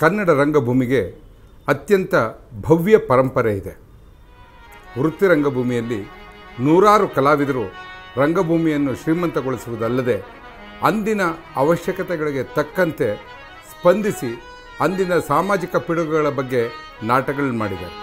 ಕನ್ನಡ ರಂಗಭೂಮಿಗೆ ಅತ್ಯಂತ ಭವ್ಯ ಪರಂಪರೆ ಇದೆ ವೃತ್ತಿ ರಂಗಭೂಮಿಯಲ್ಲಿ ನೂರಾರು ಕಲಾವಿದರು ರಂಗಭೂಮಿಯನ್ನು ಶ್ರೀಮಂತಗೊಳಿಸುವುದಲ್ಲದೆ ಅಂದಿನ ಅವಶ್ಯಕತೆಗಳಿಗೆ ತಕ್ಕಂತೆ ಸ್ಪಂದಿಸಿ ಅಂದಿನ ಸಾಮಾಜಿಕ ಪಿಡುಗುಗಳ ಬಗ್ಗೆ ನಾಟಕಗಳನ್ನು ಮಾಡಿದ್ದಾರೆ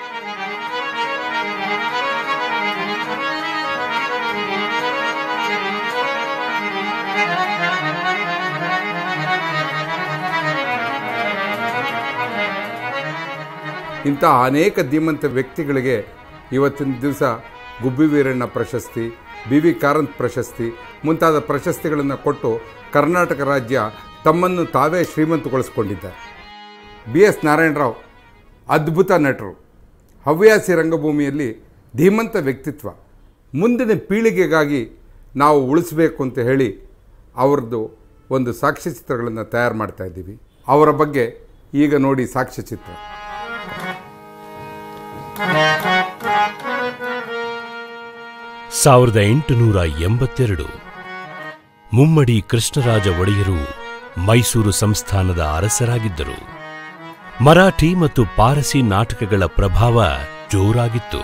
ಇಂತಹ ಅನೇಕ ಧೀಮಂತ ವ್ಯಕ್ತಿಗಳಿಗೆ ಇವತ್ತಿನ ದಿವಸ ಗುಬ್ಬಿ ವೀರಣ್ಣ ಪ್ರಶಸ್ತಿ ಬಿ ವಿ ಕಾರಂತ್ ಪ್ರಶಸ್ತಿ ಮುಂತಾದ ಪ್ರಶಸ್ತಿಗಳನ್ನು ಕೊಟ್ಟು ಕರ್ನಾಟಕ ರಾಜ್ಯ ತಮ್ಮನ್ನು ತಾವೇ ಶ್ರೀಮಂತಗೊಳಿಸಿಕೊಂಡಿದ್ದಾರೆ ಬಿ ಎಸ್ ನಾರಾಯಣರಾವ್ ಅದ್ಭುತ ನಟರು ಹವ್ಯಾಸಿ ರಂಗಭೂಮಿಯಲ್ಲಿ ಧೀಮಂತ ವ್ಯಕ್ತಿತ್ವ ಮುಂದಿನ ಪೀಳಿಗೆಗಾಗಿ ನಾವು ಉಳಿಸಬೇಕು ಅಂತ ಹೇಳಿ ಅವ್ರದ್ದು ಒಂದು ಸಾಕ್ಷ್ಯಚಿತ್ರಗಳನ್ನು ತಯಾರು ಮಾಡ್ತಾ ಇದ್ದೀವಿ ಅವರ ಬಗ್ಗೆ ಈಗ ನೋಡಿ ಸಾಕ್ಷ್ಯಚಿತ್ರ ಸಾವಿರದ ಎಂಟುನೂರ ಎಂಬತ್ತೆರಡು ಮುಮ್ಮಡಿ ಕೃಷ್ಣರಾಜ ಒಡೆಯರು ಮೈಸೂರು ಸಂಸ್ಥಾನದ ಅರಸರಾಗಿದ್ದರು ಮರಾಠಿ ಮತ್ತು ಪಾರಸಿ ನಾಟಕಗಳ ಪ್ರಭಾವ ಜೋರಾಗಿತ್ತು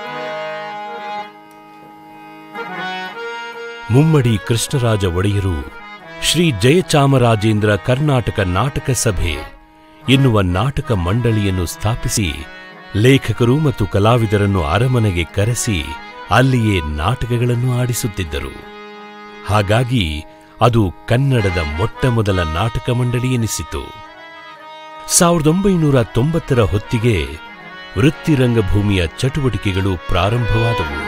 ಮುಮ್ಮಡಿ ಕೃಷ್ಣರಾಜ ಒಡೆಯರು ಶ್ರೀ ಜಯಚಾಮರಾಜೇಂದ್ರ ಕರ್ನಾಟಕ ನಾಟಕ ಸಭೆ ಎನ್ನುವ ನಾಟಕ ಮಂಡಳಿಯನ್ನು ಸ್ಥಾಪಿಸಿ ಲೇಖಕರು ಮತ್ತು ಕಲಾವಿದರನ್ನು ಅರಮನೆಗೆ ಕರೆಸಿ ಅಲ್ಲಿಯೇ ನಾಟಕಗಳನ್ನು ಆಡಿಸುತ್ತಿದ್ದರು ಹಾಗಾಗಿ ಅದು ಕನ್ನಡದ ಮೊಟ್ಟಮೊದಲ ನಾಟಕ ಮಂಡಳಿ ಎನಿಸಿತು ಸಾವಿರದ ಒಂಬೈನೂರ ತೊಂಬತ್ತರ ಹೊತ್ತಿಗೆ ವೃತ್ತಿರಂಗಭೂಮಿಯ ಚಟುವಟಿಕೆಗಳು ಪ್ರಾರಂಭವಾದವು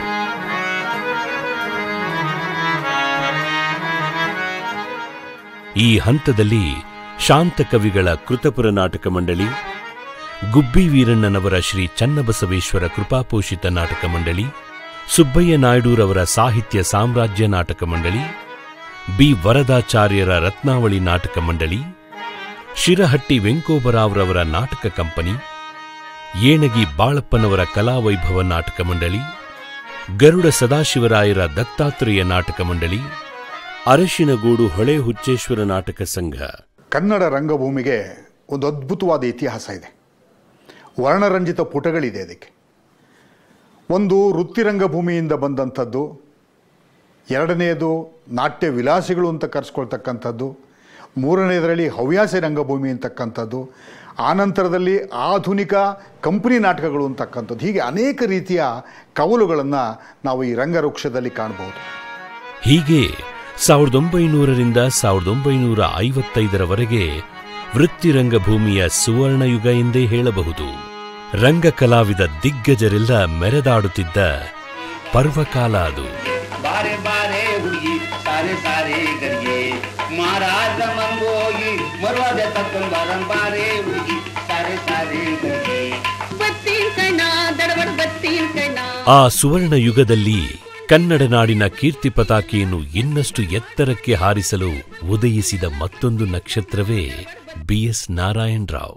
ಈ ಹಂತದಲ್ಲಿ ಶಾಂತ ಕವಿಗಳ ಕೃತಪುರ ನಾಟಕ ಮಂಡಳಿ ಗುಬ್ಬಿ ವೀರಣ್ಣನವರ ಶ್ರೀ ಚನ್ನಬಸವೇಶ್ವರ ಕೃಪಾಪೋಷಿತ ನಾಟಕ ಮಂಡಳಿ ಸುಬ್ಬಯ್ಯ ನಾಯ್ಡೂರವರ ಸಾಹಿತ್ಯ ಸಾಮ್ರಾಜ್ಯ ನಾಟಕ ಮಂಡಳಿ ಬಿ ವರದಾಚಾರ್ಯರ ರತ್ನಾವಳಿ ನಾಟಕ ಮಂಡಳಿ ಶಿರಹಟ್ಟಿ ವೆಂಕೋಬರಾವ್ರವರ ನಾಟಕ ಕಂಪನಿ ಏಣಗಿ ಬಾಳಪ್ಪನವರ ಕಲಾವೈಭವ ನಾಟಕ ಮಂಡಳಿ ಗರುಡ ಸದಾಶಿವರಾಯರ ದತ್ತಾತ್ರೇಯ ನಾಟಕ ಮಂಡಳಿ ಅರಶಿನಗೂಡು ಹೊಳೆ ಹುಚ್ಚೇಶ್ವರ ನಾಟಕ ಸಂಘ ಕನ್ನಡ ರಂಗಭೂಮಿಗೆ ಒಂದು ಅದ್ಭುತವಾದ ಇತಿಹಾಸ ಇದೆ ವರ್ಣರಂಜಿತ ಪುಟಗಳಿದೆ ಅದಕ್ಕೆ ಒಂದು ವೃತ್ತಿ ರಂಗಭೂಮಿಯಿಂದ ಬಂದಂಥದ್ದು ಎರಡನೆಯದು ನಾಟ್ಯ ವಿಲಾಸಿಗಳು ಅಂತ ಕರೆಸ್ಕೊಳ್ತಕ್ಕಂಥದ್ದು ಮೂರನೆಯದರಲ್ಲಿ ಹವ್ಯಾಸಿ ರಂಗಭೂಮಿ ಅಂತಕ್ಕಂಥದ್ದು ಆನಂತರದಲ್ಲಿ ಆಧುನಿಕ ಕಂಪನಿ ನಾಟಕಗಳು ಅಂತಕ್ಕಂಥದ್ದು ಹೀಗೆ ಅನೇಕ ರೀತಿಯ ಕವಲುಗಳನ್ನು ನಾವು ಈ ರಂಗವೃಕ್ಷದಲ್ಲಿ ಕಾಣಬಹುದು ಹೀಗೆ ಸಾವಿರದ ಒಂಬೈನೂರರಿಂದ ಸಾವಿರದ ಒಂಬೈನೂರ ಐವತ್ತೈದರವರೆಗೆ ವೃತ್ತಿರಂಗಭೂಮಿಯ ಸುವರ್ಣಯುಗ ಎಂದೇ ಹೇಳಬಹುದು ರಂಗ ಕಲಾವಿದ ದಿಗ್ಗಜರೆಲ್ಲ ಮೆರೆದಾಡುತ್ತಿದ್ದ ಪರ್ವಕಾಲ ಅದು ಬಾರೆ ಬಾರೆ ಹುಡುಗಿ ಸಾರೆ ಸಾರೆ ಗರಿಗೆ ಮಹಾರಾಜ ಮಂಗೋಗಿ ಮರುವಾದ ತಕ್ಕೊಂಡ್ ಬಾರನ್ ಬಾರೆ ಹುಡುಗಿ ಸಾರೆ ಸಾರೆ ಗರಿಗೆ ಬತ್ತೀನ್ ಕಣ ದಡಬಡ ಬತ್ತೀನ್ ಕಣ ಆ ಸುವರ್ಣ ಯುಗದಲ್ಲಿ ಕನ್ನಡ ನಾಡಿನ ಕೀರ್ತಿ ಪತಾಕೆಯನ್ನು ಇನ್ನಷ್ಟು ಎತ್ತರಕ್ಕೆ ಹಾರಿಸಲು ಉದಯಿಸಿದ ಮತ್ತೊಂದು ನಕ್ಷತ್ರವೇ ಬಿಎಸ್ ನಾರಾಯಣ್ ರಾವ್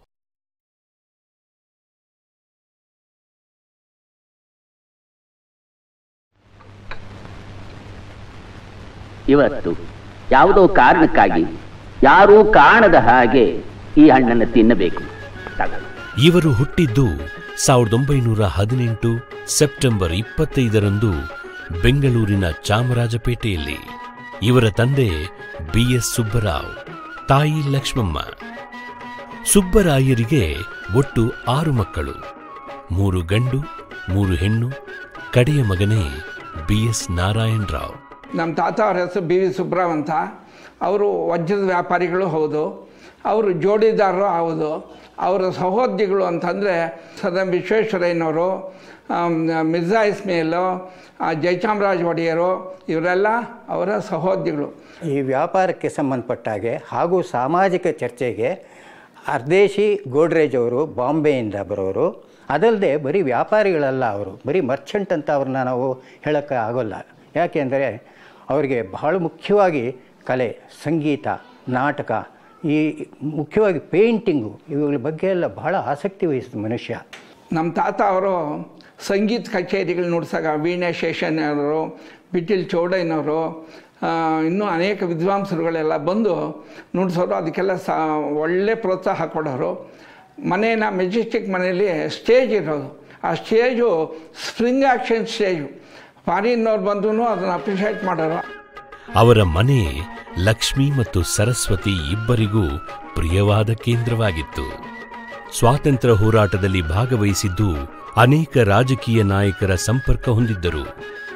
ಇವತ್ತು ಯಾವುದೋ ಕಾರಣಕ್ಕಾಗಿ ಯಾರೂ ಕಾಣದ ಹಾಗೆ ಈ ಹಣ್ಣನ್ನು ತಿನ್ನಬೇಕು ತಗೊಳ್ಳಿ ಇವರು ಹುಟ್ಟಿದ್ದು ಸಾವಿರದ ಒಂಬೈನೂರ ಹದಿನೆಂಟು ಸೆಪ್ಟೆಂಬರ್ ಇಪ್ಪತ್ತೈದರಂದು ಬೆಂಗಳೂರಿನ ಚಾಮರಾಜಪೇಟೆಯಲ್ಲಿ ಇವರ ತಂದೆ ಬಿಎಸ್ ಸುಬ್ಬರಾವ್ ತಾಯಿ ಲಕ್ಷ್ಮಮ್ಮ ಸುಬ್ಬರಾಯರಿಗೆ ಒಟ್ಟು ಆರು ಮಕ್ಕಳು ಮೂರು ಗಂಡು ಮೂರು ಹೆಣ್ಣು ಕಡೆಯ ಮಗನೇ ಬಿಎಸ್ ನಾರಾಯಣ್ ರಾವ್ ನಮ್ಮ ತಾತ ಅವ್ರ ಹೆಸರು ಬಿ ವಿ ಸುಬ್ರಾವ್ ಅಂತ ಅವರು ವಜ್ರದ ವ್ಯಾಪಾರಿಗಳು ಹೌದು ಅವರು ಜೋಡಿದಾರರು ಹೌದು ಅವರ ಸಹೋದ್ಯಗಳು ಅಂತಂದರೆ ಸದಾ ವಿಶ್ವೇಶ್ವರಯ್ಯನವರು ಆಮ್, ಮಿರ್ಜಾ ಇಸ್ಮೇಲು ಆ, ಜಯಚಾಮರಾಜ ಒಡೆಯರು ಇವರೆಲ್ಲ ಅವರ ಸಹೋದ್ಯಗಳು ಈ ವ್ಯಾಪಾರಕ್ಕೆ ಸಂಬಂಧಪಟ್ಟ ಹಾಗೆ ಹಾಗೂ ಸಾಮಾಜಿಕ ಚರ್ಚೆಗೆ ಅರ್ದೇಶಿ ಗೋಡ್ರೇಜ್ ಅವರು ಬಾಂಬೆಯಿಂದ ಬರೋರು ಅದಲ್ಲದೆ ಬರೀ ವ್ಯಾಪಾರಿಗಳಲ್ಲ ಅವರು ಬರೀ ಮರ್ಚೆಂಟ್ ಅಂತ ಅವ್ರನ್ನ ನಾವು ಹೇಳೋಕ್ಕೆ ಆಗೋಲ್ಲ ಯಾಕೆಂದರೆ ಅವರಿಗೆ ಬಹಳ ಮುಖ್ಯವಾಗಿ ಕಲೆ ಸಂಗೀತ ನಾಟಕ ಈ ಮುಖ್ಯವಾಗಿ ಪೇಂಟಿಂಗು ಇವುಗಳ ಬಗ್ಗೆ ಎಲ್ಲ ಬಹಳ ಆಸಕ್ತಿ ವಹಿಸಿದ ಮನುಷ್ಯ ನಮ್ಮ ತಾತ ಅವರು ಸಂಗೀತ ಕಚೇರಿಗಳು ನುಡ್ಸಾಗ ವೀಣೆ ಶೇಷಣ್ಣವರು ಬಿಟ್ಟಿಲ್ ಚೌಡಯ್ಯನವರು ಆ, ಇನ್ನೂ ಅನೇಕ ವಿದ್ವಾಂಸರುಗಳೆಲ್ಲ ಬಂದು ನುಡಿಸೋರು ಅದಕ್ಕೆಲ್ಲ ಸಾ ಒಳ್ಳೆ ಪ್ರೋತ್ಸಾಹ ಕೊಡೋರು ಮನೇನ ಮೆಜೆಸ್ಟಿಕ್ ಮನೆಯಲ್ಲಿ ಸ್ಟೇಜ್ ಇರೋದು ಆ ಸ್ಟೇಜು ಸ್ಪ್ರಿಂಗ್ ಆ್ಯಕ್ಷನ್ ಸ್ಟೇಜು ಫಾರಿನ್ನವ್ರು ಬಂದು ಅದನ್ನು ಅಪ್ರಿಷಿಯೇಟ್ ಮಾಡೋರು ಅವರ ಮನೆ ಲಕ್ಷ್ಮಿ ಮತ್ತು ಸರಸ್ವತಿ ಇಬ್ಬರಿಗೂ ಪ್ರಿಯವಾದ ಕೇಂದ್ರವಾಗಿತ್ತು ಸ್ವಾತಂತ್ರ್ಯ ಹೋರಾಟದಲ್ಲಿ ಭಾಗವಹಿಸಿದ್ದು ಅನೇಕ ರಾಜಕೀಯ ನಾಯಕರ ಸಂಪರ್ಕ ಹೊಂದಿದ್ದರು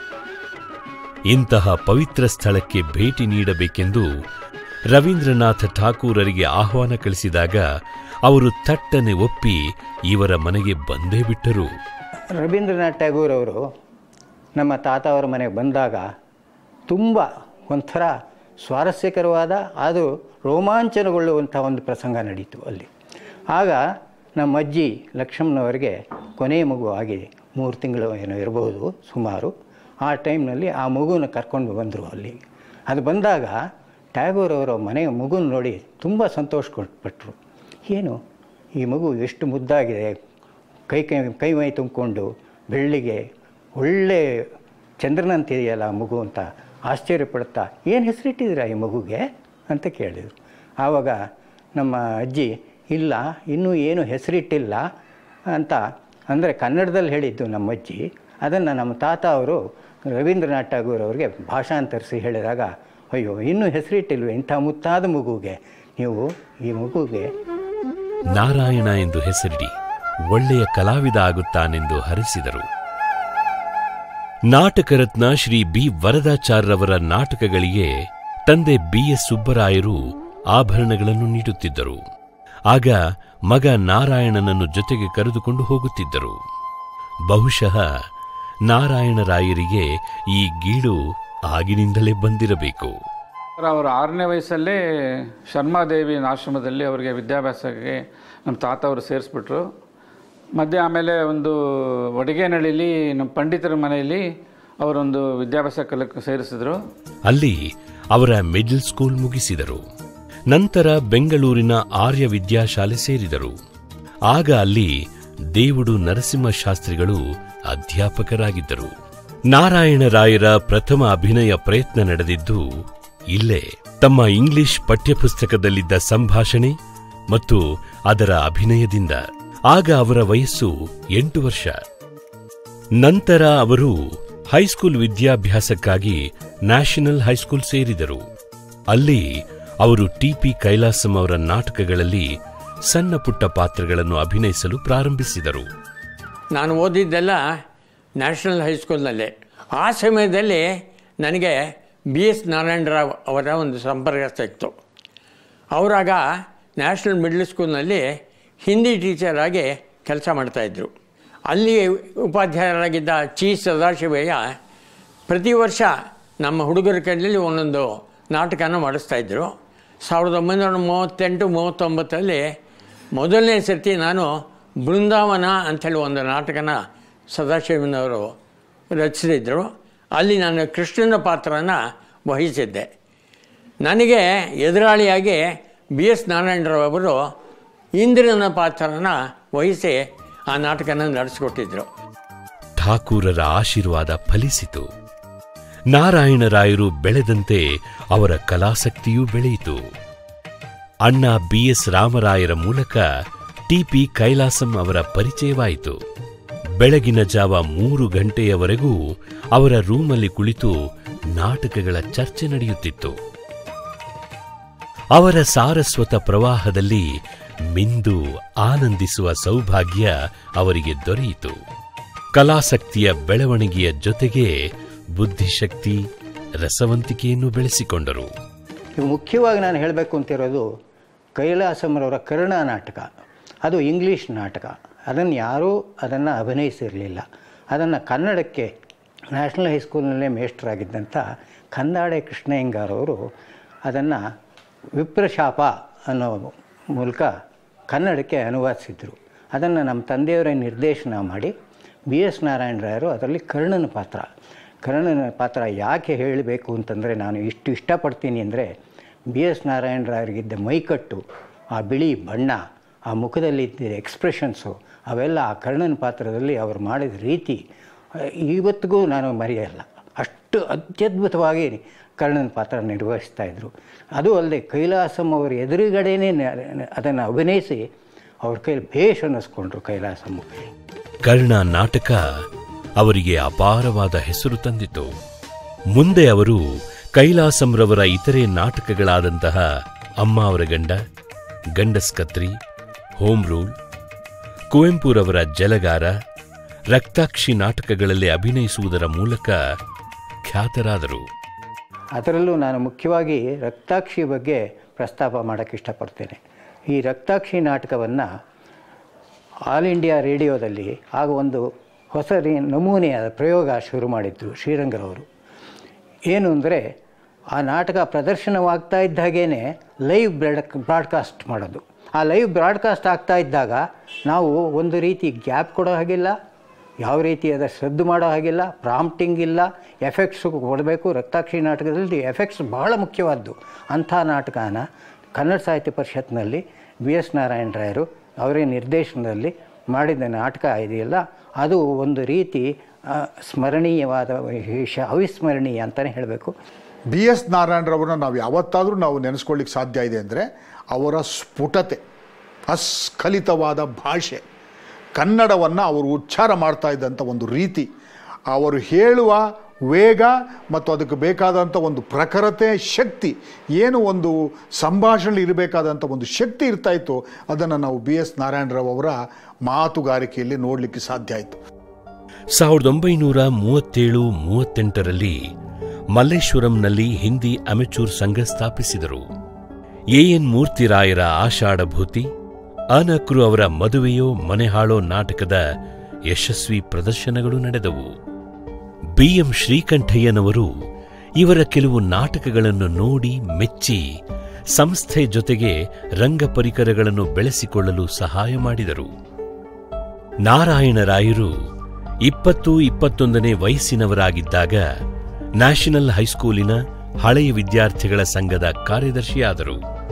ಇಂತಹ ಪವಿತ್ರ ಸ್ಥಳಕ್ಕೆ ಭೇಟಿ ನೀಡಬೇಕೆಂದು ರವೀಂದ್ರನಾಥ ಠಾಕೂರರಿಗೆ ಆಹ್ವಾನ ಕಳಿಸಿದಾಗ ಅವರು ತಟ್ಟನೆ ಒಪ್ಪಿ ಇವರ ಮನೆಗೆ ಬಂದೇ ಬಿಟ್ಟರು ರವೀಂದ್ರನಾಥ್ ಟ್ಯಾಗೂರ್ ಅವರು ನಮ್ಮ ತಾತ ಅವರ ಮನೆಗೆ ಬಂದಾಗ ತುಂಬ ಒಂಥರ ಸ್ವಾರಸ್ಯಕರವಾದ ಆದರೂ ರೋಮಾಂಚನಗೊಳ್ಳುವಂಥ ಒಂದು ಪ್ರಸಂಗ ನಡೀತು ಅಲ್ಲಿ ಆಗ ನಮ್ಮ ಅಜ್ಜಿ ಲಕ್ಷ್ಮಣ್ಣವರಿಗೆ ಕೊನೆಯ ಮಗು ಆಗಿ ಮೂರು ತಿಂಗಳು ಏನೋ ಇರಬಹುದು ಸುಮಾರು ಆ ಟೈಮ್ನಲ್ಲಿ ಆ ಮಗುನ ಕರ್ಕೊಂಡು ಬಂದರು ಅಲ್ಲಿ ಅದು ಬಂದಾಗ ಟ್ಯಾಗೋರ್ ಅವರ ಮನೆ ಮಗುನ ನೋಡಿ ತುಂಬ ಸಂತೋಷ ಪಟ್ಟರು ಏನು ಈ ಮಗು ಎಷ್ಟು ಮುದ್ದಾಗಿದೆ ಕೈ ಕೈ ಕೈ ಮೈ ತುಂಬಿಕೊಂಡು ಬೆಳ್ಳಿಗೆ ಒಳ್ಳೆ ಚಂದ್ರನಂತಿದೆಯಲ್ಲ ಆ ಮಗು ಅಂತ ಆಶ್ಚರ್ಯಪಡ್ತಾ ಏನು ಹೆಸರಿಟ್ಟಿದ್ದೀರಾ ಈ ಮಗುಗೆ ಅಂತ ಕೇಳಿದರು ಆವಾಗ ನಮ್ಮ ಅಜ್ಜಿ ಇಲ್ಲ ಇನ್ನೂ ಏನು ಹೆಸರಿಟ್ಟಿಲ್ಲ ಅಂತ ಅಂದರೆ ಕನ್ನಡದಲ್ಲಿ ಹೇಳಿದ್ದು ನಮ್ಮ ಅಜ್ಜಿ ಅದನ್ನು ನಮ್ಮ ತಾತ ಅವರು ರವೀಂದ್ರನಾಥ್ ಠಾಗೂರ್ ಅವರಿಗೆ ಭಾಷಾಂತರಿಸಿ ಹೇಳಿದಾಗ ಅಯ್ಯೋ ಇನ್ನೂ ಹೆಸರಿಟ್ಟಿಲ್ವೇ ಇಂಥ ಮುತ್ತಾದ ಮಗುಗೆ ನೀವು ಈ ಮಗುಗೆ ನಾರಾಯಣ ಎಂದು ಹೆಸರಿಡಿ ಒಳ್ಳೆಯ ಕಲಾವಿದ ಆಗುತ್ತಾನೆಂದು ಹರಿಸಿದರು ನಾಟಕ ರತ್ನ ಶ್ರೀ ಬಿ ವರದಾಚಾರ್ಯರವರ ನಾಟಕಗಳಿಗೆ ತಂದೆ ಬಿ ಎಸ್ ಸುಬ್ಬರಾಯರು ಆಭರಣಗಳನ್ನು ನೀಡುತ್ತಿದ್ದರು ಆಗ ಮಗ ನಾರಾಯಣನನ್ನು ಜೊತೆಗೆ ಕರೆದುಕೊಂಡು ಹೋಗುತ್ತಿದ್ದರು ಬಹುಶಃ ನಾರಾಯಣರಾಯರಿಗೆ ಈ ಗೀಳು ಆಗಿನಿಂದಲೇ ಬಂದಿರಬೇಕು ಅವರ ಆರನೇ ವಯಸ್ಸಲ್ಲೇ ಶರ್ಮಾದೇವಿಯ ಆಶ್ರಮದಲ್ಲಿ ಅವರಿಗೆ ವಿದ್ಯಾಭ್ಯಾಸಕ್ಕೆ ನಮ್ಮ ತಾತ ಅವರು ಸೇರಿಸ್ಬಿಟ್ರು ಮಧ್ಯೆ ಆಮೇಲೆ ಒಂದು ಒಡಗೇನಹಳ್ಳಿಲಿ ನಮ್ಮ ಪಂಡಿತರ ಮನೆಯಲ್ಲಿ ಅವರೊಂದು ವಿದ್ಯಾಭ್ಯಾಸ ಕಲಕ್ಕೆ ಸೇರಿಸಿದ್ರು ಅಲ್ಲಿ ಅವರ ಮಿಡ್ಲ್ ಸ್ಕೂಲ್ ಮುಗಿಸಿದರು ನಂತರ ಬೆಂಗಳೂರಿನ ಆರ್ಯ ವಿದ್ಯಾಶಾಲೆ ಸೇರಿದರು ಆಗ ಅಲ್ಲಿ ದೇವುಡು ನರಸಿಂಹಶಾಸ್ತ್ರಿಗಳು ಅಧ್ಯಾಪಕರಾಗಿದ್ದರು ನಾರಾಯಣರಾಯರ ಪ್ರಥಮ ಅಭಿನಯ ಪ್ರಯತ್ನ ನಡೆದಿದ್ದು ಇಲ್ಲೇ ತಮ್ಮ ಇಂಗ್ಲಿಷ್ ಪಠ್ಯಪುಸ್ತಕದಲ್ಲಿದ್ದ ಸಂಭಾಷಣೆ ಮತ್ತು ಅದರ ಅಭಿನಯದಿಂದ ಆಗ ಅವರ ವಯಸ್ಸು ಎಂಟು ವರ್ಷ ನಂತರ ಅವರು ಹೈಸ್ಕೂಲ್ ವಿದ್ಯಾಭ್ಯಾಸಕ್ಕಾಗಿ ನ್ಯಾಷನಲ್ ಹೈಸ್ಕೂಲ್ ಸೇರಿದರು ಅಲ್ಲಿ ಅವರು ಟಿಪಿ ಕೈಲಾಸಂ ಅವರ ನಾಟಕಗಳಲ್ಲಿ ಸಣ್ಣ ಪುಟ್ಟ ಪಾತ್ರಗಳನ್ನು ಅಭಿನಯಿಸಲು ಪ್ರಾರಂಭಿಸಿದರು ನಾನು ಓದಿದ್ದೆಲ್ಲ ನ್ಯಾಷನಲ್ ಹೈಸ್ಕೂಲ್ನಲ್ಲೇ ಆ ಸಮಯದಲ್ಲಿ ನನಗೆ ಬಿ ಎಸ್ ನಾರಾಯಣರಾವ್ ಅವರ ಒಂದು ಸಂಪರ್ಕ ಸಿಕ್ತು ಅವರಾಗ ನ್ಯಾಷನಲ್ ಮಿಡ್ಲ್ ಸ್ಕೂಲ್ನಲ್ಲಿ ಹಿಂದಿ ಟೀಚರ್ ಆಗಿ ಕೆಲಸ ಮಾಡ್ತಾಯಿದ್ರು ಅಲ್ಲಿ ಉಪಾಧ್ಯಾಯರಾಗಿದ್ದ ಚಿ ಸದಾಶಿವಯ್ಯ ಪ್ರತಿ ವರ್ಷ ನಮ್ಮ ಹುಡುಗರ ಕೈಯಲ್ಲಿ ಒಂದೊಂದು ನಾಟಕನ ಮಾಡಿಸ್ತಾಯಿದ್ರು ಸಾವಿರದ ಒಂಬೈನೂರ ಮೂವತ್ತೆಂಟು ಮೂವತ್ತೊಂಬತ್ತರಲ್ಲಿ ಮೊದಲನೇ ಸರ್ತಿ ನಾನು ಬೃಂದಾವನ ಅಂಥೇಳಿ ಒಂದು ನಾಟಕನ ಸದಾಶಿವನವರು ರಚಿಸಿದ್ರು ಅಲ್ಲಿ ನಾನು ಕೃಷ್ಣನ ಪಾತ್ರನ ವಹಿಸಿದ್ದೆ ನನಗೆ ಎದುರಾಳಿಯಾಗಿ ಬಿ ಎಸ್ ನಾರಾಯಣರಾವ್ ಅವರು ಇಂದ್ರನ ಪಾತ್ರನ ವಹಿಸಿ ಆ ನಾಟಕನ ನಡೆಸಿಕೊಟ್ಟಿದ್ರು ಠಾಕೂರರ ಆಶೀರ್ವಾದ ಫಲಿಸಿತು ನಾರಾಯಣರಾಯರು ಬೆಳೆದಂತೆ ಅವರ ಕಲಾಸಕ್ತಿಯೂ ಬೆಳೆಯಿತು ಅಣ್ಣ ಬಿ ಎಸ್ ರಾಮರಾಯರ ಮೂಲಕ ಟಿಪಿ ಕೈಲಾಸಂ ಅವರ ಪರಿಚಯವಾಯಿತು ಬೆಳಗಿನ ಜಾವ ಮೂರು ಗಂಟೆಯವರೆಗೂ ಅವರ ರೂಮಲ್ಲಿ ಕುಳಿತು ನಾಟಕಗಳ ಚರ್ಚೆ ನಡೆಯುತ್ತಿತ್ತು ಅವರ ಸಾರಸ್ವತ ಪ್ರವಾಹದಲ್ಲಿ ಮಿಂದು ಆನಂದಿಸುವ ಸೌಭಾಗ್ಯ ಅವರಿಗೆ ದೊರೆಯಿತು ಕಲಾಸಕ್ತಿಯ ಬೆಳವಣಿಗೆಯ ಜೊತೆಗೆ ಬುದ್ಧಿಶಕ್ತಿ ರಸವಂತಿಕೆಯನ್ನು ಬೆಳೆಸಿಕೊಂಡರು ಈಗ ಮುಖ್ಯವಾಗಿ ನಾನು ಹೇಳಬೇಕು ಅಂತಿರೋದು ಕೈಲಾಸಂರವರ ಕರ್ಣ ನಾಟಕ ಅದು ಇಂಗ್ಲೀಷ್ ನಾಟಕ ಅದನ್ನು ಯಾರೂ ಅದನ್ನು ಅಭಿನಯಿಸಿರಲಿಲ್ಲ ಅದನ್ನು ಕನ್ನಡಕ್ಕೆ ನ್ಯಾಷನಲ್ ಹೈಸ್ಕೂಲ್ನಲ್ಲೇ ಮೇಷ್ಟ್ರಾಗಿದ್ದಂಥ ಕಂದಾಡೆ ಕೃಷ್ಣಯ್ಯಂಗಾರವರು ಅದನ್ನು ವಿಪ್ರಶಾಪ ಅನ್ನೋ ಮೂಲಕ ಕನ್ನಡಕ್ಕೆ ಅನುವಾದಿಸಿದ್ರು ಅದನ್ನು ನಮ್ಮ ತಂದೆಯವರೇ ನಿರ್ದೇಶನ ಮಾಡಿ ಬಿ ಎಸ್ ನಾರಾಯಣರಾಯರು ಅದರಲ್ಲಿ ಕರ್ಣನ ಪಾತ್ರ ಕರ್ಣನ ಪಾತ್ರ ಯಾಕೆ ಹೇಳಬೇಕು ಅಂತಂದರೆ ನಾನು ಇಷ್ಟು ಇಷ್ಟಪಡ್ತೀನಿ ಅಂದರೆ ಬಿ ಎಸ್ ನಾರಾಯಣರಾಯರಿಗಿದ್ದ ಮೈಕಟ್ಟು ಆ ಬಿಳಿ ಬಣ್ಣ ಆ ಮುಖದಲ್ಲಿದ್ದ ಎಕ್ಸ್ಪ್ರೆಷನ್ಸು ಅವೆಲ್ಲ ಆ ಕರ್ಣನ ಪಾತ್ರದಲ್ಲಿ ಅವರು ಮಾಡಿದ ರೀತಿ ಇವತ್ತಿಗೂ ನಾನು ಮರೆಯಲ್ಲ ಅಷ್ಟು ಅತ್ಯದ್ಭುತವಾಗಿ ಕರ್ಣನ ಪಾತ್ರ ನಿರ್ವಹಿಸ್ತಾ ಇದ್ದರು ಅದು ಅಲ್ಲದೆ ಕೈಲಾಸಂ ಅವರ ಎದುರುಗಡೆನೇ ಅದನ್ನು ಅಭಿನಯಿಸಿ ಅವ್ರ ಕೈಲಿ ಭೇಷ್ ಅನ್ನಿಸ್ಕೊಂಡ್ರು ಕೈಲಾಸಮ್ಮ ಕರ್ಣ ನಾಟಕ ಅವರಿಗೆ ಅಪಾರವಾದ ಹೆಸರು ತಂದಿತು ಮುಂದೆ ಅವರು ಕೈಲಾಸಂರವರ ಇತರೆ ನಾಟಕಗಳಾದಂತಹ ಅಮ್ಮ ಅವರ ಗಂಡ ಗಂಡಸ್ಕತ್ರಿ ಹೋಮ್ ರೂಲ್ ಕುವೆಂಪುರವರ ಜಲಗಾರ ರಕ್ತಾಕ್ಷಿ ನಾಟಕಗಳಲ್ಲಿ ಅಭಿನಯಿಸುವುದರ ಮೂಲಕ ಖ್ಯಾತರಾದರು ಅದರಲ್ಲೂ ನಾನು ಮುಖ್ಯವಾಗಿ ರಕ್ತಾಕ್ಷಿ ಬಗ್ಗೆ ಪ್ರಸ್ತಾಪ ಮಾಡೋಕ್ಕೆ ಇಷ್ಟಪಡ್ತೇನೆ ಈ ರಕ್ತಾಕ್ಷಿ ನಾಟಕವನ್ನು ಆಲ್ ಇಂಡಿಯಾ ರೇಡಿಯೋದಲ್ಲಿ ಆಗ ಒಂದು ಹೊಸ ರೀ ನಮೂನೆಯಾದ ಪ್ರಯೋಗ ಶುರು ಮಾಡಿದ್ರು ಶ್ರೀರಂಗರವರು ಏನು ಅಂದರೆ ಆ ನಾಟಕ ಪ್ರದರ್ಶನವಾಗ್ತಾ ಇದ್ದ ಹಾಗೇ ಲೈವ್ ಬ್ರಾಡ್ ಬ್ರಾಡ್ಕಾಸ್ಟ್ ಮಾಡೋದು ಆ ಲೈವ್ ಬ್ರಾಡ್ಕಾಸ್ಟ್ ಆಗ್ತಾ ಇದ್ದಾಗ ನಾವು ಒಂದು ರೀತಿ ಗ್ಯಾಪ್ ಕೊಡೋ ಹಾಗಿಲ್ಲ ಯಾವ ರೀತಿಯಾದ ಸದ್ದು ಮಾಡೋ ಹಾಗಿಲ್ಲ ಪ್ರಾಂಪ್ಟಿಂಗ್ ಇಲ್ಲ ಎಫೆಕ್ಟ್ಸು ಕೊಡಬೇಕು ರಕ್ತಾಕ್ಷಿ ನಾಟಕದಲ್ಲಿ ಎಫೆಕ್ಟ್ಸ್ ಬಹಳ ಮುಖ್ಯವಾದ್ದು ಅಂಥ ನಾಟಕನ ಕನ್ನಡ ಸಾಹಿತ್ಯ ಪರಿಷತ್ನಲ್ಲಿ ಬಿ ಎಸ್ ನಾರಾಯಣ ರಾಯರು ಅವರೇ ನಿರ್ದೇಶನದಲ್ಲಿ ಮಾಡಿದ ನಾಟಕ ಇದೆಯಲ್ಲ ಅದು ಒಂದು ರೀತಿ ಆ, ಸ್ಮರಣೀಯವಾದ ವಿಷ ಅವಿಸ್ಮರಣೀಯ ಅಂತಲೇ ಹೇಳಬೇಕು ಬಿ ಎಸ್ ನಾರಾಯಣರವ್ರನ್ನ ನಾವು ಯಾವತ್ತಾದರೂ ನಾವು ನೆನೆಸ್ಕೊಳ್ಳಿಕ್ಕೆ ಸಾಧ್ಯ ಇದೆ ಅಂದರೆ ಅವರ ಸ್ಫುಟತೆ ಅಸ್ಖಲಿತವಾದ ಭಾಷೆ ಕನ್ನಡವನ್ನು ಅವರು ಉಚ್ಚಾರ ಮಾಡ್ತಾ ಇದ್ದಂಥ ಒಂದು ರೀತಿ ಅವರು ಹೇಳುವ ವೇಗ ಮತ್ತು ಅದಕ್ಕೆ ಬೇಕಾದಂಥ ಒಂದು ಪ್ರಖರತೆ ಶಕ್ತಿ ಏನು ಒಂದು ಸಂಭಾಷಣೆ ಇರಬೇಕಾದಂಥ ಒಂದು ಶಕ್ತಿ ಇರ್ತಾ ಇತ್ತು ಅದನ್ನು ನಾವು ಬಿ ಎಸ್ ನಾರಾಯಣರಾವ್ ಅವರ ಮಾತುಗಾರಿಕೆಯಲ್ಲಿ ನೋಡಲಿಕ್ಕೆ ಸಾಧ್ಯ ಆಯಿತು ಸಾವಿರದ ಒಂಬೈನೂರ ಮೂವತ್ತೇಳು ಮೂವತ್ತೆಂಟರಲ್ಲಿ ಮಲ್ಲೇಶ್ವರಂನಲ್ಲಿ ಹಿಂದಿ ಅಮೆಚೂರ್ ಸಂಘ ಸ್ಥಾಪಿಸಿದರು ಎಎನ್ ಮೂರ್ತಿರಾಯರ ಆಷಾಢಭೂತಿ ಅನಕ್ರು ಅವರ ಮದುವೆಯೋ ಮನೆಹಾಳೋ ನಾಟಕದ ಯಶಸ್ವಿ ಪ್ರದರ್ಶನಗಳು ನಡೆದವು ಬಿಎಂ ಶ್ರೀಕಂಠಯ್ಯನವರು ಇವರ ಕೆಲವು ನಾಟಕಗಳನ್ನು ನೋಡಿ ಮೆಚ್ಚಿ ಸಂಸ್ಥೆ ಜೊತೆಗೆ ರಂಗ ಪರಿಕರಗಳನ್ನು ಬೆಳೆಸಿಕೊಳ್ಳಲು ಸಹಾಯ ಮಾಡಿದರು ನಾರಾಯಣರಾಯರು ಇಪ್ಪತ್ತು ಇಪ್ಪತ್ತೊಂದನೇ ವಯಸ್ಸಿನವರಾಗಿದ್ದಾಗ ನ್ಯಾಷನಲ್ ಹೈಸ್ಕೂಲಿನ ಹಳೆಯ ವಿದ್ಯಾರ್ಥಿಗಳ ಸಂಘದ ಕಾರ್ಯದರ್ಶಿಯಾದರು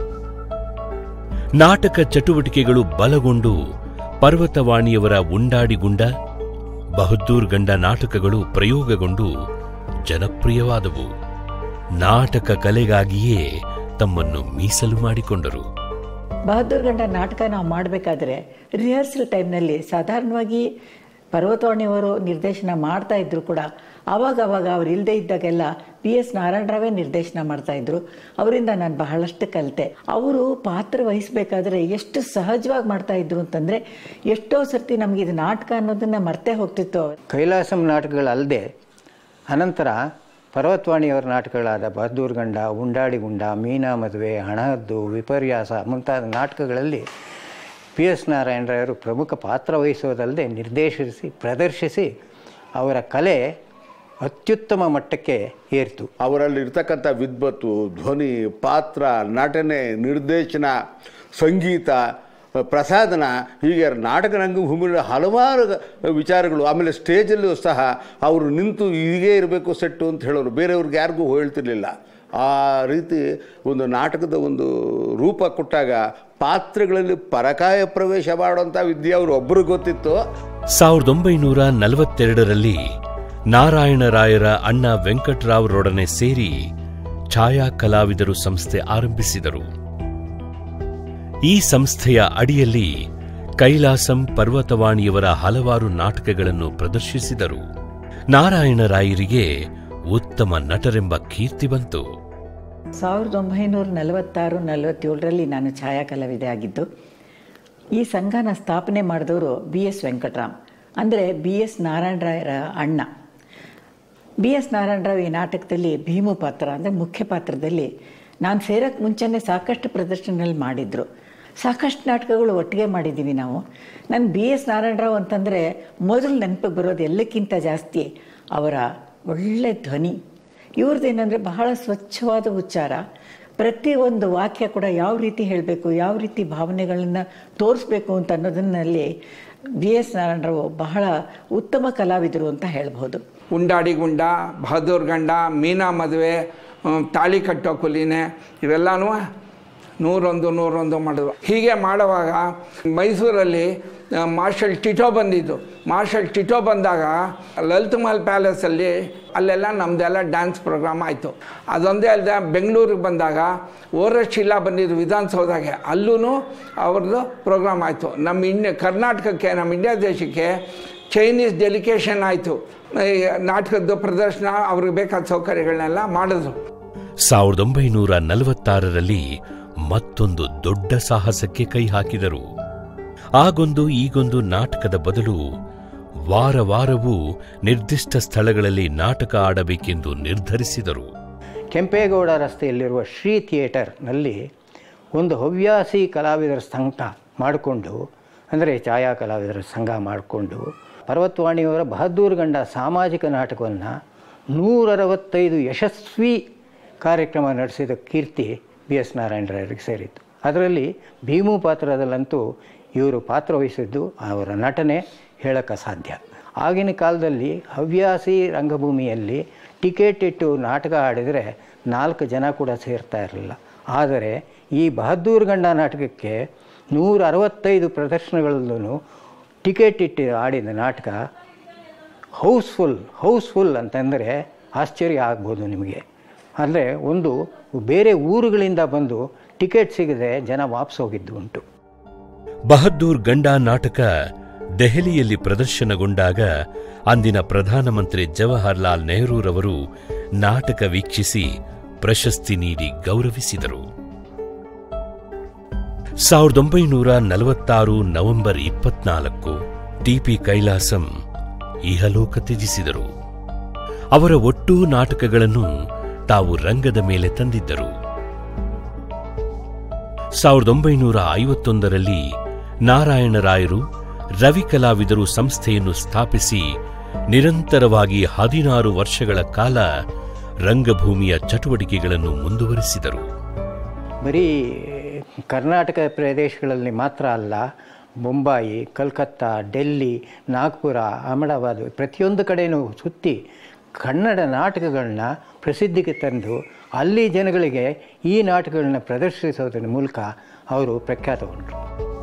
ನಾಟಕ ಚಟುವಟಿಕೆಗಳು ಬಲಗೊಂಡು ಪರ್ವತವಾಣಿಯವರ ಉಂಡಾಡಿಗುಂಡ ಬಹದ್ದೂರ್ ಗಂಡ ನಾಟಕಗಳು ಪ್ರಯೋಗಗೊಂಡು ಜನಪ್ರಿಯವಾದವು ನಾಟಕ ಕಲೆಗಾಗಿಯೇ ತಮ್ಮನ್ನು ಮೀಸಲು ಮಾಡಿಕೊಂಡರು ಬಹದ್ದೂರ್ ಗಂಡ ನಾಟಕ ನಾವು ಮಾಡಬೇಕಾದ್ರೆ ರಿಹರ್ಸಲ್ ಟೈಮ್ನಲ್ಲಿ ಸಾಧಾರಣವಾಗಿ ಪರ್ವತವಾಣಿಯವರು ನಿರ್ದೇಶನ ಮಾಡ್ತಾ ಇದ್ರು ಕೂಡ ಆವಾಗ ಆವಾಗ ಅವ್ರು ಇಲ್ಲದೆ ಇದ್ದಾಗೆಲ್ಲ ಪಿ ಎಸ್ ನಾರಾಯಣರಾವೇ ನಿರ್ದೇಶನ ಮಾಡ್ತಾಯಿದ್ರು ಅವರಿಂದ ನಾನು ಬಹಳಷ್ಟು ಕಲಿತೆ ಅವರು ಪಾತ್ರ ವಹಿಸಬೇಕಾದ್ರೆ ಎಷ್ಟು ಸಹಜವಾಗಿ ಮಾಡ್ತಾ ಇದ್ರು ಅಂತಂದರೆ ಎಷ್ಟೋ ಸರ್ತಿ ನಮಗೆ ಇದು ನಾಟಕ ಅನ್ನೋದನ್ನು ಮರ್ತೇ ಹೋಗ್ತಿತ್ತು ಕೈಲಾಸಂ ನಾಟಕಗಳಲ್ಲದೆ ಅನಂತರ ಪರ್ವತವಾಣಿಯವರ ನಾಟಕಗಳಾದ ಬಹದ್ದೂರ್ ಗಂಡ ಉಂಡಾಡಿ ಗುಂಡ ಮೀನಾ ಮದುವೆ ಹಣಹದ್ದು ವಿಪರ್ಯಾಸ ಮುಂತಾದ ನಾಟಕಗಳಲ್ಲಿ ಪಿ ಎಸ್ ನಾರಾಯಣರಾಯರು ಪ್ರಮುಖ ಪಾತ್ರ ವಹಿಸೋದಲ್ಲದೆ ನಿರ್ದೇಶಿಸಿ ಪ್ರದರ್ಶಿಸಿ ಅವರ ಕಲೆ ಅತ್ಯುತ್ತಮ ಮಟ್ಟಕ್ಕೆ ಏರಿತು ಅವರಲ್ಲಿ ಇರ್ತಕ್ಕಂಥ ವಿದ್ವತ್ತು ಧ್ವನಿ ಪಾತ್ರ ನಟನೆ ನಿರ್ದೇಶನ ಸಂಗೀತ ಪ್ರಸಾದನ ಹೀಗೆ ನಾಟಕ ರಂಗಭೂಮಿಯ ಹಲವಾರು ವಿಚಾರಗಳು ಆಮೇಲೆ ಸ್ಟೇಜಲ್ಲೂ ಸಹ ಅವರು ನಿಂತು ಹೀಗೇ ಇರಬೇಕು ಸೆಟ್ಟು ಅಂತ ಹೇಳೋರು ಬೇರೆಯವ್ರಿಗೆ ಯಾರಿಗೂ ಹೇಳ್ತಿರ್ಲಿಲ್ಲ ಆ ರೀತಿ ಒಂದು ನಾಟಕದ ಒಂದು ರೂಪ ಕೊಟ್ಟಾಗ ಪಾತ್ರಗಳಲ್ಲಿ ಪರಕಾಯ ಪ್ರವೇಶ ಮಾಡುವಂಥ ವಿದ್ಯೆ ಅವರು ಒಬ್ಬರಿಗೆ ಗೊತ್ತಿತ್ತು ಸಾವಿರದ ಒಂಬೈನೂರ ನಲವತ್ತೆರಡರಲ್ಲಿ ನಾರಾಯಣರಾಯರ ಅಣ್ಣ ವೆಂಕಟರಾವ್ರೊಡನೆ ಸೇರಿ ಛಾಯಾ ಕಲಾವಿದರು ಸಂಸ್ಥೆ ಆರಂಭಿಸಿದರು ಈ ಸಂಸ್ಥೆಯ ಅಡಿಯಲ್ಲಿ ಕೈಲಾಸಂ ಪರ್ವತವಾಣಿಯವರ ಹಲವಾರು ನಾಟಕಗಳನ್ನು ಪ್ರದರ್ಶಿಸಿದರು ನಾರಾಯಣರಾಯರಿಗೆ ಉತ್ತಮ ನಟರೆಂಬ ಕೀರ್ತಿ ಬಂತು ಸಾವಿರದ ಒಂಬೈನೂರ ನಲವತ್ತಾರು ನಲವತ್ತೇಳರಲ್ಲಿ ನಾನು ಛಾಯಾ ಕಲಾವಿದೆ ಆಗಿದ್ದು ಈ ಸಂಘನ ಸ್ಥಾಪನೆ ಮಾಡಿದವರು ಬಿ ಎಸ್ ವೆಂಕಟರಾಮ್ ಅಂದರೆ ಬಿ ಎಸ್ ನಾರಾಯಣರಾಯರ ಅಣ್ಣ ಬಿ ಎಸ್ ನಾರಾಯಣರಾವ್ ಈ ನಾಟಕದಲ್ಲಿ ಭೀಮು ಪಾತ್ರ ಅಂದರೆ ಮುಖ್ಯ ಪಾತ್ರದಲ್ಲಿ ನಾನು ಸೇರೋಕ್ಕೆ ಮುಂಚೆನೇ ಸಾಕಷ್ಟು ಪ್ರದರ್ಶನದಲ್ಲಿ ಮಾಡಿದರು ಸಾಕಷ್ಟು ನಾಟಕಗಳು ಒಟ್ಟಿಗೆ ಮಾಡಿದ್ದೀವಿ ನಾವು ನಾನು ಬಿ ಎಸ್ ನಾರಾಯಣರಾವ್ ಅಂತಂದರೆ ಮೊದಲು ನೆನಪಿಗೆ ಬರೋದು ಎಲ್ಲಕ್ಕಿಂತ ಜಾಸ್ತಿ ಅವರ ಒಳ್ಳೆ ಧ್ವನಿ ಇವ್ರದ್ದೇನೆಂದರೆ ಬಹಳ ಸ್ವಚ್ಛವಾದ ಉಚ್ಚಾರ ಪ್ರತಿಯೊಂದು ವಾಕ್ಯ ಕೂಡ ಯಾವ ರೀತಿ ಹೇಳಬೇಕು ಯಾವ ರೀತಿ ಭಾವನೆಗಳನ್ನು ತೋರಿಸ್ಬೇಕು ಅಂತ ಅನ್ನೋದನ್ನಲ್ಲಿ ಬಿ ಎಸ್ ನಾರಾಯಣರಾವ್ ಬಹಳ ಉತ್ತಮ ಕಲಾವಿದರು ಅಂತ ಹೇಳ್ಬೋದು ಉಂಡಾಡಿ ಗುಂಡ ಬಹದ್ದೂರ್ ಗಂಡ ಮೀನಾ ಮದುವೆ ಹ್ಮ್, ತಾಳಿ ಕಟ್ಟೋ ಕುಲಿನೆ ಇವೆಲ್ಲನೂ ನೂರೊಂದು ನೂರೊಂದು ಮಾಡಿದ್ರು ಹೀಗೆ ಮಾಡುವಾಗ ಮೈಸೂರಲ್ಲಿ ಆ, ಮಾರ್ಷಲ್ ಟಿಟೋ ಬಂದಿದ್ದು ಮಾರ್ಷಲ್ ಟಿಟೋ ಬಂದಾಗ ಲಲಿತ್ ಮಹಲ್ ಪ್ಯಾಲೇಸಲ್ಲಿ ಅಲ್ಲೆಲ್ಲ ನಮ್ಮದೆಲ್ಲ ಡ್ಯಾನ್ಸ್ ಪ್ರೋಗ್ರಾಮ್ ಆಯಿತು ಅದೊಂದೇ ಅಲ್ಲದೆ ಬೆಂಗಳೂರಿಗೆ ಬಂದಾಗ ಓರಶಿಲಾ ಬಂದಿದ್ದು ವಿಧಾನಸೌಧಾಗೆ ಅಲ್ಲೂ ಅವ್ರದ್ದು ಪ್ರೋಗ್ರಾಮ್ ಆಯಿತು ನಮ್ಮ ಇಂಡ್ಯ ಕರ್ನಾಟಕಕ್ಕೆ ನಮ್ಮ ಇಂಡಿಯಾ ದೇಶಕ್ಕೆ ಚೈನೀಸ್ ಡೆಲಿಕೇಶನ್ ಆಯಿತು ನಾಟಕದ ಪ್ರದರ್ಶನ ಅವ್ರಿಗೆ ಬೇಕಾದ ಸೌಕರ್ಯಗಳನ್ನೆಲ್ಲ ಮಾಡಿದ್ರು ಸಾವಿರದ ಒಂಬೈನೂರ ನಲವತ್ತಾರರಲ್ಲಿ ಮತ್ತೊಂದು ದೊಡ್ಡ ಸಾಹಸಕ್ಕೆ ಕೈ ಹಾಕಿದರು ಆಗೊಂದು ಈಗೊಂದು ನಾಟಕದ ಬದಲು ವಾರ ವಾರವೂ ನಿರ್ದಿಷ್ಟ ಸ್ಥಳಗಳಲ್ಲಿ ನಾಟಕ ಆಡಬೇಕೆಂದು ನಿರ್ಧರಿಸಿದರು ಕೆಂಪೇಗೌಡ ರಸ್ತೆಯಲ್ಲಿರುವ ಶ್ರೀ ಥಿಯೇಟರ್ನಲ್ಲಿ ಒಂದು ಹವ್ಯಾಸಿ ಕಲಾವಿದರ ಸಂಘ ಮಾಡಿಕೊಂಡು ಅಂದರೆ ಛಾಯಾ ಕಲಾವಿದರ ಸಂಘ ಮಾಡಿಕೊಂಡು ಪರ್ವತವಾಣಿಯವರ ಬಹದ್ದೂರ್ ಗಂಡ ಸಾಮಾಜಿಕ ನಾಟಕವನ್ನು ನೂರರವತ್ತೈದು ಯಶಸ್ವಿ ಕಾರ್ಯಕ್ರಮ ನಡೆಸಿದ ಕೀರ್ತಿ ಬಿ ಎಸ್ ನಾರಾಯಣರಾಯರಿಗೆ ಸೇರಿತ್ತು ಅದರಲ್ಲಿ ಭೀಮು ಪಾತ್ರದಲ್ಲಂತೂ ಇವರು ಪಾತ್ರವಹಿಸಿದ್ದು ಅವರ ನಟನೆ ಹೇಳಕ್ಕೆ ಸಾಧ್ಯ ಆಗಿನ ಕಾಲದಲ್ಲಿ ಹವ್ಯಾಸಿ ರಂಗಭೂಮಿಯಲ್ಲಿ ಟಿಕೆಟ್ ಇಟ್ಟು ನಾಟಕ ಆಡಿದರೆ ನಾಲ್ಕು ಜನ ಕೂಡ ಸೇರ್ತಾ ಇರಲಿಲ್ಲ ಆದರೆ ಈ ಬಹದ್ದೂರ್ ಗಂಡ ನಾಟಕಕ್ಕೆ ನೂರ ಅರವತ್ತೈದು ಪ್ರದರ್ಶನಗಳಲ್ಲೂ ಟಿಕೆಟ್ ಇಟ್ಟು ಆಡಿದ ನಾಟಕ ಹೌಸ್ಫುಲ್ ಹೌಸ್ಫುಲ್ ಅಂತಂದರೆ ಆಶ್ಚರ್ಯ ಆಗ್ಬೋದು ನಿಮಗೆ ಅಂದರೆ ಒಂದು ಬೇರೆ ಊರುಗಳಿಂದ ಬಂದು ಟಿಕೆಟ್ ಸಿಗದೆ ಜನ ವಾಪಸ್ ಹೋಗಿದ್ದು ಉಂಟು ಬಹದ್ದೂರ್ ಗಂಡಾ ನಾಟಕ ದೆಹಲಿಯಲ್ಲಿ ಪ್ರದರ್ಶನಗೊಂಡಾಗ ಅಂದಿನ ಪ್ರಧಾನಮಂತ್ರಿ ಜವಾಹರ್ಲಾಲ್ ನೆಹರೂರವರು ನಾಟಕ ವೀಕ್ಷಿಸಿ ಪ್ರಶಸ್ತಿ ನೀಡಿ ಗೌರವಿಸಿದರು ಸಾವಿರದ ಒಂಬೈನೂರ ನಲವತ್ತಾರು ನವೆಂಬರ್ ಇಪ್ಪತ್ನಾಲ್ಕು ಟಿಪಿ ಕೈಲಾಸಂ ಇಹಲೋಕ ತ್ಯಜಿಸಿದರು ಅವರ ಒಟ್ಟೂ ನಾಟಕಗಳನ್ನು ತಾವು ರಂಗದ ಮೇಲೆ ತಂದಿದ್ದರು ಸಾವಿರದ ಒಂಬೈನೂರ ಐವತ್ತೊಂದರಲ್ಲಿ ನಾರಾಯಣರಾಯರು ರವಿ ಕಲಾವಿದರು ಸಂಸ್ಥೆಯನ್ನು ಸ್ಥಾಪಿಸಿ ನಿರಂತರವಾಗಿ ಹದಿನಾರು ವರ್ಷಗಳ ಕಾಲ ರಂಗಭೂಮಿಯ ಚಟುವಟಿಕೆಗಳನ್ನು ಮುಂದುವರಿಸಿದರು ಬರೀ ಕರ್ನಾಟಕ ಪ್ರದೇಶಗಳಲ್ಲಿ ಮಾತ್ರ ಅಲ್ಲ ಬೊಂಬಾಯಿ ಕಲ್ಕತ್ತಾ ಡೆಲ್ಲಿ ನಾಗ್ಪುರ ಅಹಮದಾಬಾದ್ ಪ್ರತಿಯೊಂದು ಕಡೆಯೂ ಸುತ್ತಿ ಕನ್ನಡ ನಾಟಕಗಳನ್ನ ಪ್ರಸಿದ್ಧಿಗೆ ತಂದು ಅಲ್ಲಿ ಜನಗಳಿಗೆ ಈ ನಾಟಕಗಳನ್ನ ಪ್ರದರ್ಶಿಸೋದ್ರ ಮೂಲಕ ಅವರು ಪ್ರಖ್ಯಾತಗೊಂಡರು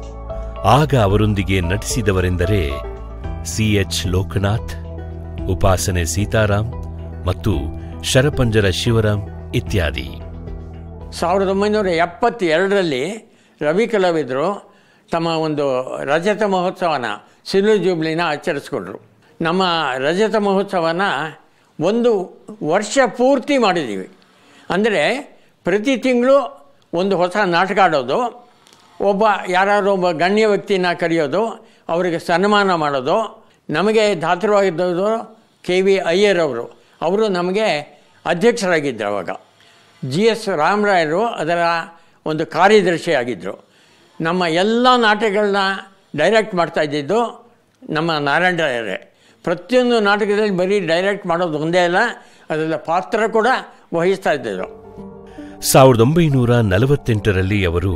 ಆಗ ಅವರೊಂದಿಗೆ ನಟಿಸಿದವರೆಂದರೆ ಸಿಎಚ್ ಲೋಕನಾಥ್ ಉಪಾಸನೆ ಸೀತಾರಾಮ್ ಮತ್ತು ಶರಪಂಜರ ಶಿವರಾಮ್ ಇತ್ಯಾದಿ ಸಾವಿರದ ಒಂಬೈನೂರ ಎಪ್ಪತ್ತೆರಡರಲ್ಲಿ ರವಿ ಕಲಾವಿದರು ತಮ್ಮ ಒಂದು ರಜತ ಮಹೋತ್ಸವನ ಸಿಲ್ವರ್ ಜೂಬ್ಲಿನ ಆಚರಿಸ್ಕೊಂಡ್ರು ನಮ್ಮ ರಜತ ಮಹೋತ್ಸವನ ಒಂದು ವರ್ಷ ಪೂರ್ತಿ ಮಾಡಿದ್ದೀವಿ ಅಂದರೆ ಪ್ರತಿ ತಿಂಗಳು ಒಂದು ಹೊಸ ನಾಟಕ ಆಡೋದು ಒಬ್ಬ ಯಾರಾದ್ರು ಒಬ್ಬ ಗಣ್ಯ ವ್ಯಕ್ತಿನ ಕರೆಯೋದು ಅವರಿಗೆ ಸನ್ಮಾನ ಮಾಡೋದು ನಮಗೆ ದಾತರವಾಗಿದ್ದವರು ಕೆ ವಿ ಅಯ್ಯರ್ ಅವರು ಅವರು ನಮಗೆ ಅಧ್ಯಕ್ಷರಾಗಿದ್ದರು ಅವಾಗ ಜಿ ಎಸ್ ರಾಮರಾಯರು ಅದರ ಒಂದು ಕಾರ್ಯದರ್ಶಿಯಾಗಿದ್ದರು ನಮ್ಮ ಎಲ್ಲ ನಾಟಕಗಳನ್ನ ಡೈರೆಕ್ಟ್ ಮಾಡ್ತಾ ಇದ್ದಿದ್ದು ನಮ್ಮ ನಾರಾಯಣ ರಾಯರೇ ಪ್ರತಿಯೊಂದು ನಾಟಕದಲ್ಲಿ ಬರೀ ಡೈರೆಕ್ಟ್ ಮಾಡೋದು ಒಂದೇ ಅಲ್ಲ ಅದರ ಪಾತ್ರ ಕೂಡ ವಹಿಸ್ತಾ ಇದ್ದರು ಸಾವಿರದ ಒಂಬೈನೂರ ನಲವತ್ತೆಂಟರಲ್ಲಿ ಅವರು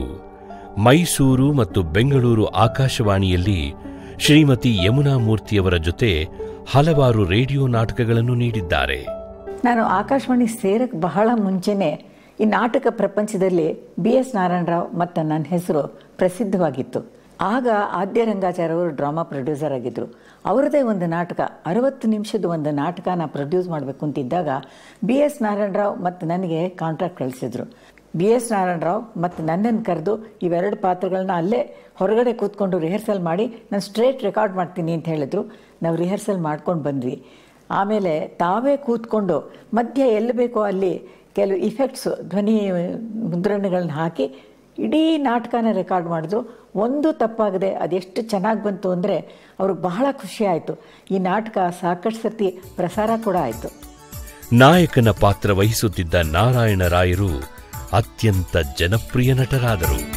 ಮೈಸೂರು ಮತ್ತು ಬೆಂಗಳೂರು ಆಕಾಶವಾಣಿಯಲ್ಲಿ ಶ್ರೀಮತಿ ಯಮುನಾ ಮೂರ್ತಿಯವರ ಜೊತೆ ಹಲವಾರು ರೇಡಿಯೋ ನಾಟಕಗಳನ್ನು ನೀಡಿದ್ದಾರೆ ನಾನು ಆಕಾಶವಾಣಿ ಸೇರಕ್ಕೆ ಬಹಳ ಮುಂಚೆನೇ ಈ ನಾಟಕ ಪ್ರಪಂಚದಲ್ಲಿ ಬಿ ಎಸ್ ನಾರಾಯಣರಾವ್ ಮತ್ತು ನನ್ನ ಹೆಸರು ಪ್ರಸಿದ್ಧವಾಗಿತ್ತು ಆಗ ಆದ್ಯ ರಂಗಾಚಾರ್ಯ ಅವರು ಡ್ರಾಮಾ ಪ್ರೊಡ್ಯೂಸರ್ ಆಗಿದ್ದರು ಅವರದೇ ಒಂದು ನಾಟಕ ಅರವತ್ತು ನಿಮಿಷದ ಒಂದು ನಾಟಕನ ಪ್ರೊಡ್ಯೂಸ್ ಮಾಡಬೇಕು ಅಂತಿದ್ದಾಗ ಬಿ ಎಸ್ ನಾರಾಯಣರಾವ್ ಮತ್ತು ನನಗೆ ಕಾಂಟ್ರಾಕ್ಟ್ ಕಳಿಸಿದ್ರು ಬಿ ಎಸ್ ನಾರಾಯಣರಾವ್ ಮತ್ತು ನನ್ನನ್ನು ಕರೆದು ಇವೆರಡು ಪಾತ್ರಗಳನ್ನ ಅಲ್ಲೇ ಹೊರಗಡೆ ಕೂತ್ಕೊಂಡು ರಿಹರ್ಸಲ್ ಮಾಡಿ ನಾನು ಸ್ಟ್ರೇಟ್ ರೆಕಾರ್ಡ್ ಮಾಡ್ತೀನಿ ಅಂತ ಹೇಳಿದ್ರು ನಾವು ರಿಹರ್ಸಲ್ ಮಾಡ್ಕೊಂಡು ಬಂದ್ವಿ ಆಮೇಲೆ ತಾವೇ ಕೂತ್ಕೊಂಡು ಮಧ್ಯ ಎಲ್ಲಿ ಬೇಕೋ ಅಲ್ಲಿ ಕೆಲವು ಇಫೆಕ್ಟ್ಸು ಧ್ವನಿ ಮುದ್ರಣಗಳನ್ನ ಹಾಕಿ ಇಡೀ ನಾಟಕನ ರೆಕಾರ್ಡ್ ಮಾಡಿದ್ರು ಒಂದು ತಪ್ಪಾಗದೆ ಅದೆಷ್ಟು ಚೆನ್ನಾಗಿ ಬಂತು ಅಂದರೆ ಅವ್ರಿಗೆ ಬಹಳ ಖುಷಿ ಆಯಿತು ಈ ನಾಟಕ ಸಾಕಷ್ಟು ಸರ್ತಿ ಪ್ರಸಾರ ಕೂಡ ಆಯಿತು ನಾಯಕನ ಪಾತ್ರ ವಹಿಸುತ್ತಿದ್ದ ನಾರಾಯಣ ರಾಯರು ಅತ್ಯಂತ ಜನಪ್ರಿಯ ನಟರಾದರು